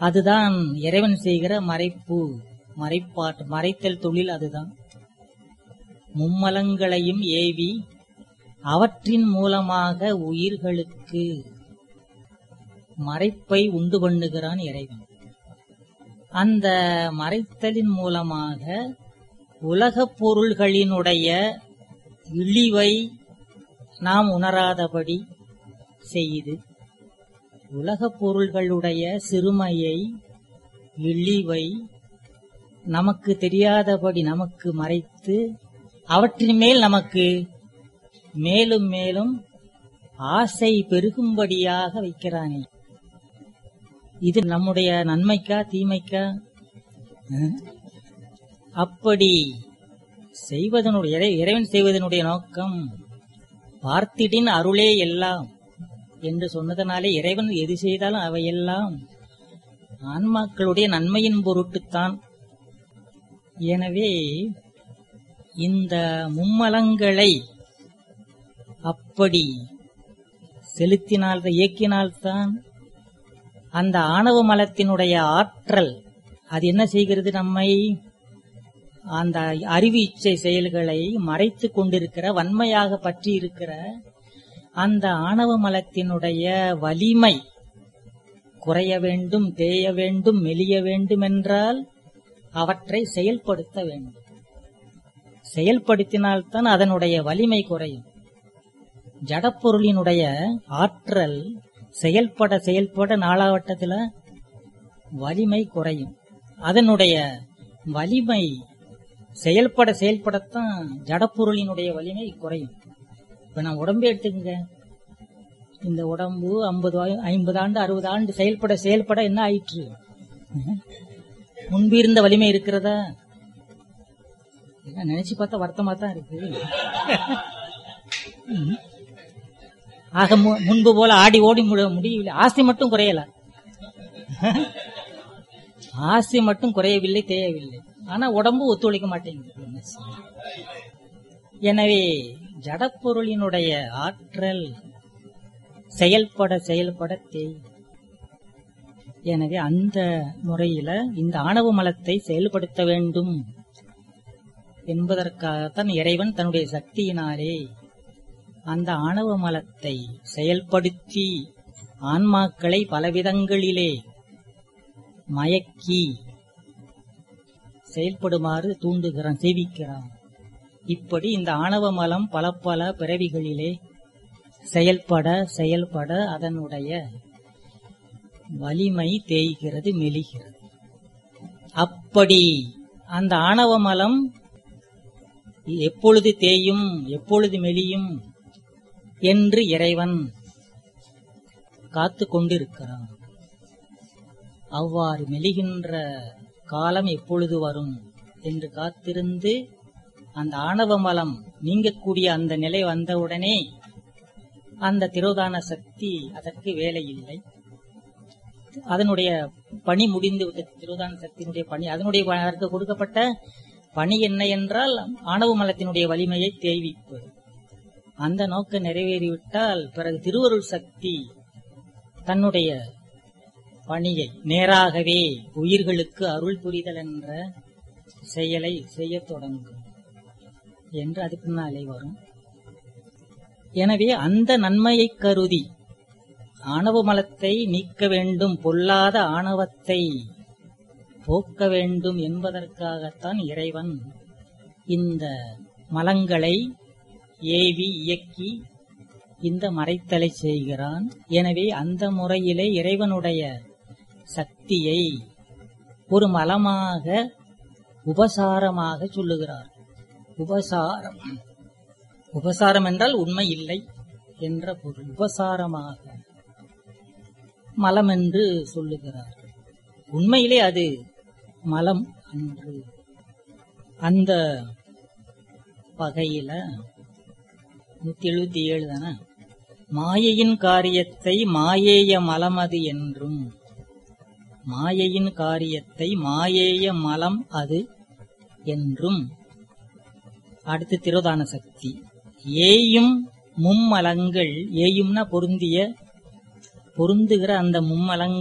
அதுதான் இறைவன் செய்கிற மறைப்பு மறைப்பாட்டு மறைத்தல் தொழில் அதுதான் மும்மலங்களையும் ஏவி அவற்றின் மூலமாக உயிர்களுக்கு மறைப்பை உண்டு பண்ணுகிறான் இறைவன் அந்த மறைத்தலின் மூலமாக உலகப் பொருள்களினுடைய இழிவை நாம் உணராதபடி செய்து உலகப் பொருள்களுடைய சிறுமையை இழிவை நமக்கு தெரியாதபடி நமக்கு மறைத்து அவற்றின் மேல் நமக்கு மேலும் மேலும் ஆசை பெருகும்படியாக வைக்கிறானே இது நம்முடைய நன்மைக்கா தீமைக்கா அஹ்? அப்படி செய்வதனுடைய இறை- இறைவன் செய்வதனுடைய நோக்கம் பார்த்திடின் அருளே எல்லாம் என்று சொன்னதனாலே இறைவன் எது செய்தாலும் அவையெல்லாம் ஆன்மாக்களுடைய நன்மையின் பொருட்டுத்தான் எனவே இந்த மும்மலங்களை அப்படி செலுத்தினால் இயக்கினால்தான் அந்த ஆணவ மலத்தினுடைய ஆற்றல் அது என்ன செய்கிறது நம்மை அந்த அறிவு இச்சை செயல்களை மறைத்து கொண்டிருக்கிற வன்மையாக பற்றி இருக்கிற அந்த ஆணவ மலத்தினுடைய வலிமை குறைய வேண்டும் தேய வேண்டும் மெலிய வேண்டும் என்றால் அவற்றை செயல்படுத்த வேண்டும் செயல்படுத்தினால்தான் அதனுடைய வலிமை குறையும் ஜடப்பொருளினுடைய ஆற்றல் செயல்பட செயல்பட நாளாவட்டத்துல வலிமை குறையும் அதனுடைய வலிமை செயல்பட செயல்படத்தான் ஜடப்பொருளினுடைய வலிமை குறையும் இப்ப நான் உடம்பே எடுத்துக்கங்க இந்த உடம்பு ஐம்பது ஐம்பது ஆண்டு அறுபது ஆண்டு செயல்பட செயல்பட என்ன ஆயிற்று முன்பு இருந்த வலிமை இருக்கிறதா எல்லாம் நினைச்சு பார்த்தா வருத்தமா தான் இருக்கு ம். ஆக மு- முன்பு போல ஆடி ஓடி முட- முடியவில்லை ஆசை மட்டும் குறையல ஆசை மட்டும் குறையவில்லை தேயவில்லை ஆனா உடம்பு ஒத்துழைக்க மாட்டேங்குது என்ன செய்ய? எனவே ஜடப்பொருளினுடைய ஆற்றல் செயல்பட செயல்பட தேய் எனவே அந்த முறையில இந்த ஆணவ மலத்தை செயல்படுத்த வேண்டும் என்பதற்காகத்தான் இறைவன் தன்னுடைய சக்தியினாலே அந்த ஆணவ மலத்தை செயல்படுத்தி ஆன்மாக்களை பலவிதங்களிலே மயக்கி செயல்படுமாறு தூண்டுகிறான் சேவிக்கிறான் இப்படி இந்த ஆணவ மலம் பல பல பிறவிகளிலே செயல்பட செயல்பட அதனுடைய வலிமை தேய்கிறது மெலிகிறது அப்படி அந்த ஆணவ மலம் எப்பொழுது தேயும் எப்பொழுது மெலியும் என்று இறைவன் காத்து கொண்டிருக்கிறான் அவ்வாறு மெலிகின்ற காலம் எப்பொழுது வரும் என்று காத்திருந்து அந்த ஆணவ மலம் நீங்கக்கூடிய அந்த நிலை வந்தவுடனே அந்த திரோதான சக்தி அதற்கு வேலை இல்லை அதனுடைய பணி முடிந்து விட்டது திரோதான சக்தியினுடைய பணி அதனுடைய ப- அதற்கு கொடுக்கப்பட்ட பணி என்ன என்றால் ஆணவ மலத்தினுடைய வலிமையை தேய்விப்பது அந்த நோக்கம் நிறைவேறிவிட்டால் பிறகு திருவருள் சக்தி தன்னுடைய பணியை நேராகவே உயிர்களுக்கு அருள் புரிதல் என்ற செயலை செய்யத் தொடங்கும் என்று அது பின்னாலே வரும் எனவே அந்த நன்மையை கருதி ஆணவ மலத்தை நீக்க வேண்டும் பொல்லாத ஆணவத்தை போக்க வேண்டும் என்பதற்காகத்தான் இறைவன் இந்த மலங்களை ஏவி இயக்கி இந்த மறைத்தலை செய்கிறான் எனவே அந்த முறையிலே இறைவனுடைய சக்தியை ஒரு மலமாக உபசாரமாக சொல்லுகிறார் உபசாரம் உபசாரம் என்றால் உண்மை இல்லை என்ற பொருள் உபசாரமாக மலம் என்று சொல்லுகிறார் உண்மையிலே அது மலம் அன்று அந்த வகையில நூத்தி எழுபத்தி ஏழு தானே மாயையின் காரியத்தை மாயேய மலமது என்றும் மாயையின் காரியத்தை மாயேய மலம் அது என்றும் அடுத்து திரோதான சக்தி ஏயும் மும்மலங்கள் ஏயும்னா பொருந்திய பொருந்துகிற அந்த மும்மலங்கள்